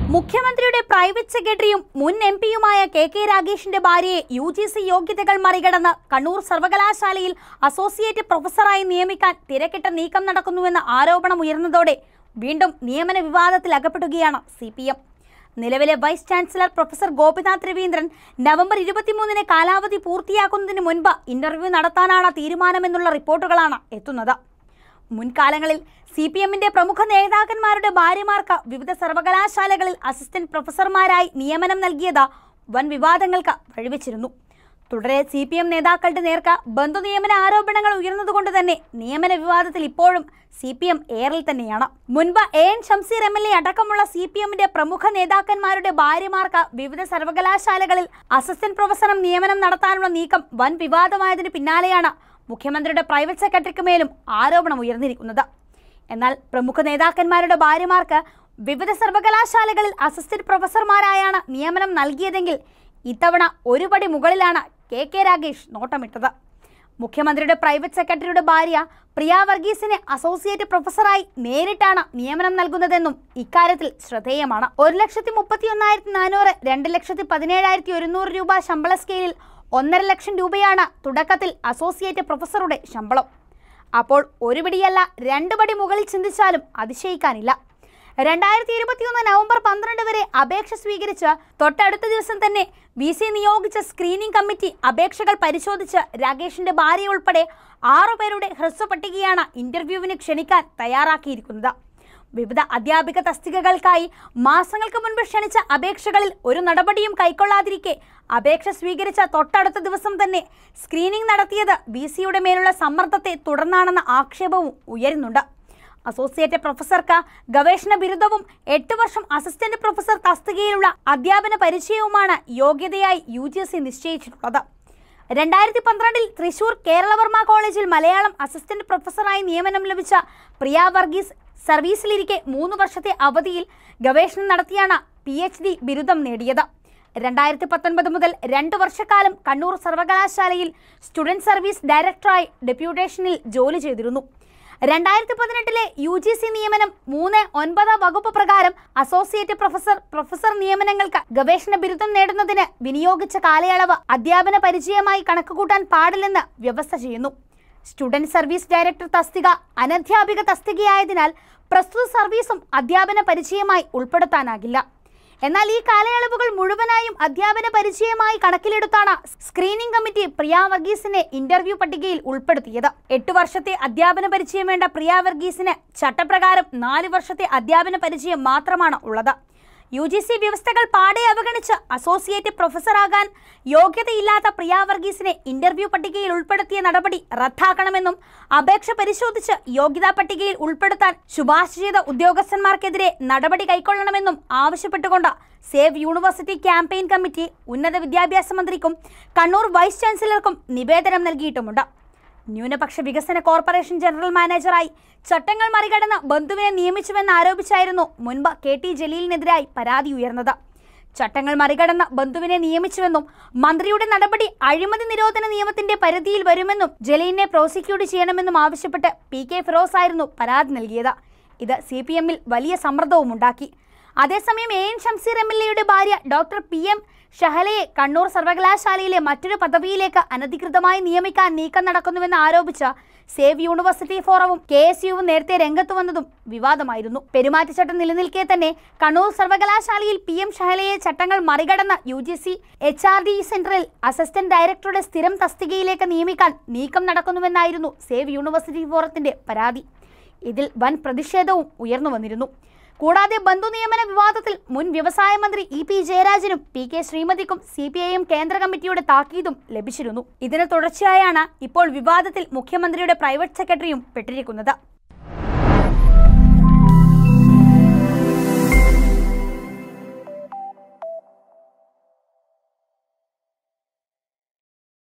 മുഖ്യമന്ത്രിയുടെ പ്രൈവറ്റ് സെക്രട്ടറിയും മുൻ എം പിയുമായ കെ കെ രാഗേഷിന്റെ ഭാര്യയെ യു ജി സി യോഗ്യതകൾ മറികടന്ന് കണ്ണൂർ സർവകലാശാലയിൽ അസോസിയേറ്റ് പ്രൊഫസറായി നിയമിക്കാൻ തിരക്കിട്ട നീക്കം നടക്കുന്നുവെന്ന ആരോപണം ഉയർന്നതോടെ വീണ്ടും നിയമന വിവാദത്തിൽ അകപ്പെടുകയാണ് സി പി എം നിലവിലെ vice chancellor professor Gopinath Raveendran November ഇരുപത്തിമൂന്നിന് കാലാവധി പൂർത്തിയാക്കുന്നതിന് മുൻപ് ഇന്റർവ്യൂ നടത്താനാണ് തീരുമാനമെന്നുള്ള റിപ്പോർട്ടുകളാണ് എത്തുന്നത് മുൻകാലങ്ങളിൽ സി പി എമ്മിന്റെ പ്രമുഖ നേതാക്കന്മാരുടെ ഭാര്യമാർക്ക് വിവിധ സർവകലാശാലകളിൽ അസിസ്റ്റന്റ് പ്രൊഫസർമാരായി നിയമനം നൽകിയത് വൻ വിവാദങ്ങൾക്ക് വഴിവെച്ചിരുന്നു തുടരെ സി പി എം നേതാക്കളുടെ നേർക്ക് ബന്ധുനിയമന ആരോപണങ്ങൾ ഉയർന്നതുകൊണ്ട് തന്നെ നിയമന വിവാദത്തിൽ ഇപ്പോഴും സി പി എം ഏറിൽ തന്നെയാണ് മുൻപ് A N Shamseer M L A അടക്കമുള്ള സി പി എമ്മിന്റെ പ്രമുഖ നേതാക്കന്മാരുടെ ഭാര്യമാർക്ക് വിവിധ സർവകലാശാലകളിൽ അസിസ്റ്റന്റ് പ്രൊഫസറും നിയമനം നടത്താനുള്ള നീക്കം വൻ വിവാദമായതിന് പിന്നാലെയാണ് മുഖ്യമന്ത്രിയുടെ പ്രൈവറ്റ് സെക്രട്ടറിക്ക് മേലും ആരോപണം ഉയർന്നിരിക്കുന്നത് എന്നാൽ പ്രമുഖ നേതാക്കന്മാരുടെ ഭാര്യമാർക്ക് വിവിധ സർവകലാശാലകളിൽ അസിസ്റ്റന്റ് പ്രൊഫസർമാരായാണ് നിയമനം നൽകിയതെങ്കിൽ ഇത്തവണ ഒരു പടി മുകളിലാണ് കെ കെ രാഗേഷ് നോട്ടമിട്ടത് മുഖ്യമന്ത്രിയുടെ പ്രൈവറ്റ് സെക്രട്ടറിയുടെ ഭാര്യ പ്രിയ വർഗീസിനെ അസോസിയേറ്റ് പ്രൊഫസറായി നേരിട്ടാണ് നിയമനം നൽകുന്നതെന്നും ഇക്കാര്യത്തിൽ ശ്രദ്ധേയമാണ് ഒരു ലക്ഷത്തി മുപ്പത്തി ഒന്നായിരത്തി നാനൂറ് രണ്ട് ലക്ഷത്തി പതിനേഴായിരത്തി ഒരുന്നൂറ് രൂപ ശമ്പള സ്കെയിലിൽ ഒന്നര ലക്ഷം രൂപയാണ് തുടക്കത്തിൽ അസോസിയേറ്റ് പ്രൊഫസറുടെ ശമ്പളം അപ്പോൾ ഒരു പിടിയല്ല രണ്ട് പടി മുകളിൽ ചിന്തിച്ചാലും അതിശയിക്കാനില്ല രണ്ടായിരത്തി ഇരുപത്തിയൊന്ന് നവംബർ പന്ത്രണ്ട് വരെ അപേക്ഷ സ്വീകരിച്ച് തൊട്ടടുത്ത ദിവസം തന്നെ വി സി നിയോഗിച്ച സ്ക്രീനിംഗ് കമ്മിറ്റി അപേക്ഷകൾ പരിശോധിച്ച് രാകേഷിന്റെ ഭാര്യ ഉൾപ്പെടെ ആറുപേരുടെ ഹ്രസ്വ പട്ടികയാണ് ഇന്റർവ്യൂവിന് ക്ഷണിക്കാൻ തയ്യാറാക്കിയിരിക്കുന്നത് വിവിധ അധ്യാപിക തസ്തികകൾക്കായി മാസങ്ങൾക്ക് മുൻപ് ക്ഷണിച്ച അപേക്ഷകളിൽ ഒരു നടപടിയും കൈക്കൊള്ളാതിരിക്കെ അപേക്ഷ സ്വീകരിച്ച തൊട്ടടുത്ത ദിവസം തന്നെ സ്ക്രീനിംഗ് നടത്തിയത് ബി സിയുടെ മേലുള്ള സമ്മർദ്ദത്തെ തുടർന്നാണെന്ന ആക്ഷേപവും ഉയരുന്നുണ്ട് അസോസിയേറ്റ് പ്രൊഫസർക്ക് ഗവേഷണ ബിരുദവും എട്ട് വർഷം അസിസ്റ്റന്റ് പ്രൊഫസർ തസ്തികയിലുള്ള അധ്യാപന പരിചയവുമാണ് യോഗ്യതയായി യു ജി സി നിശ്ചയിച്ചിട്ടുള്ളത് രണ്ടായിരത്തി പന്ത്രണ്ടിൽ തൃശൂർ കേരളവർമ്മ കോളേജിൽ മലയാളം അസിസ്റ്റന്റ് പ്രൊഫസറായി നിയമനം ലഭിച്ച പ്രിയ വർഗീസ് സർവീസിലിരിക്കെ മൂന്ന് വർഷത്തെ അവധിയിൽ ഗവേഷണം നടത്തിയാണ് പി എച്ച് ഡി ബിരുദം നേടിയത് രണ്ടായിരത്തി പത്തൊൻപത് മുതൽ രണ്ട് വർഷക്കാലം കണ്ണൂർ സർവകലാശാലയിൽ സ്റ്റുഡന്റ് സർവീസ് ഡയറക്ടറായി ഡെപ്യൂട്ടേഷനിൽ ജോലി ചെയ്തിരുന്നു രണ്ടായിരത്തി പതിനെട്ടിലെ യു ജി സി നിയമനം മൂന്ന് ഒൻപത് വകുപ്പ് പ്രകാരം അസോസിയേറ്റ് പ്രൊഫസർ പ്രൊഫസർ നിയമനങ്ങൾക്ക് ഗവേഷണ ബിരുദം നേടുന്നതിന് വിനിയോഗിച്ച കാലയളവ് അധ്യാപന പരിചയമായി കണക്കുകൂട്ടാൻ പാടില്ലെന്ന് വ്യവസ്ഥ ചെയ്യുന്നു സ്റ്റുഡന്റ് സർവീസ് ഡയറക്ടർ തസ്തിക അനധ്യാപിക തസ്തികയായതിനാൽ പ്രസ്തുത സർവീസും അധ്യാപന പരിചയമായി ഉൾപ്പെടുത്താനാകില്ല എന്നാൽ ഈ കാലയളവുകൾ മുഴുവനായും അധ്യാപന പരിചയമായി കണക്കിലെടുത്താണ് സ്ക്രീനിംഗ് കമ്മിറ്റി പ്രിയ വർഗീസിനെ ഇന്റർവ്യൂ പട്ടികയിൽ ഉൾപ്പെടുത്തിയത് എട്ട് വർഷത്തെ അധ്യാപന പരിചയം വേണ്ട പ്രിയ വർഗീസിന് ചട്ടപ്രകാരം നാല് വർഷത്തെ അധ്യാപന പരിചയം മാത്രമാണ് ഉള്ളത് യു ജി സി വ്യവസ്ഥകൾ പാടെ അവഗണിച്ച് അസോസിയേറ്റ് പ്രൊഫസറാകാൻ യോഗ്യതയില്ലാത്ത പ്രിയ വർഗീസിനെ ഇന്റർവ്യൂ പട്ടികയിൽ ഉൾപ്പെടുത്തിയ നടപടി റദ്ദാക്കണമെന്നും അപേക്ഷ പരിശോധിച്ച് യോഗ്യതാ പട്ടികയിൽ ഉൾപ്പെടുത്താൻ ശുപാർശ ചെയ്ത ഉദ്യോഗസ്ഥന്മാർക്കെതിരെ നടപടി കൈക്കൊള്ളണമെന്നും ആവശ്യപ്പെട്ടുകൊണ്ട് സേവ് യൂണിവേഴ്സിറ്റി ക്യാമ്പയിൻ കമ്മിറ്റി ഉന്നത വിദ്യാഭ്യാസ മന്ത്രിക്കും കണ്ണൂർ വൈസ് ചാൻസലർക്കും നിവേദനം നൽകിയിട്ടുമുണ്ട് ന്യൂനപക്ഷ വികസന കോർപ്പറേഷൻ ജനറൽ മാനേജറായി ചട്ടങ്ങൾ മറികടന്ന് ബന്ധുവിനെ നിയമിച്ചുവെന്ന് ആരോപിച്ചായിരുന്നു മുൻപ് കെ ടി ജലീലിനെതിരായി പരാതി ഉയർന്നത് ചട്ടങ്ങൾ മറികടന്ന് ബന്ധുവിനെ നിയമിച്ചുവെന്നും മന്ത്രിയുടെ നടപടി അഴിമതി നിരോധന നിയമത്തിന്റെ പരിധിയിൽ വരുമെന്നും ജലീലിനെ പ്രോസിക്യൂട്ട് ചെയ്യണമെന്നും ആവശ്യപ്പെട്ട് പി കെ ഫിറോസ് ആയിരുന്നു പരാതി നൽകിയത് ഇത് സി പി എമ്മിൽ വലിയ സമ്മർദ്ദവും ഉണ്ടാക്കി അതേസമയം A N Shamseer M L എയുടെ ഭാര്യ ഡോക്ടർ പി എം ഷഹലയെ കണ്ണൂർ സർവകലാശാലയിലെ മറ്റൊരു പദവിയിലേക്ക് അനധികൃതമായി നിയമിക്കാൻ നീക്കം നടക്കുന്നുവെന്ന് ആരോപിച്ച് സേവ് യൂണിവേഴ്സിറ്റി ഫോറവും കെ എസ് യുവും നേരത്തെ രംഗത്ത് വന്നതും വിവാദമായിരുന്നു പെരുമാറ്റച്ചട്ടം നിലനിൽക്കെ തന്നെ കണ്ണൂർ സർവകലാശാലയിൽ പി എം ഷഹലയെ ചട്ടങ്ങൾ മറികടന്ന U G C H R D സെന്ററിൽ അസിസ്റ്റന്റ് ഡയറക്ടറുടെ സ്ഥിരം തസ്തികയിലേക്ക് നിയമിക്കാൻ നീക്കം നടക്കുന്നുവെന്നായിരുന്നു സേവ് യൂണിവേഴ്സിറ്റി ഫോറത്തിന്റെ പരാതി ഇതിൽ വൻ പ്രതിഷേധവും ഉയർന്നു വന്നിരുന്നു കൂടാതെ ബന്ധു നിയമന വിവാദത്തിൽ മുൻ വ്യവസായ മന്ത്രി ഇ പി ജയരാജനും പി കെ ശ്രീമതിക്കും സി പി ഐ എം കേന്ദ്ര കമ്മിറ്റിയുടെ താക്കീതും ലഭിച്ചിരുന്നു ഇതിന് തുടർച്ചയായാണ് ഇപ്പോൾ വിവാദത്തിൽ മുഖ്യമന്ത്രിയുടെ പ്രൈവറ്റ് സെക്രട്ടറിയും പെട്ടിരിക്കുന്നത്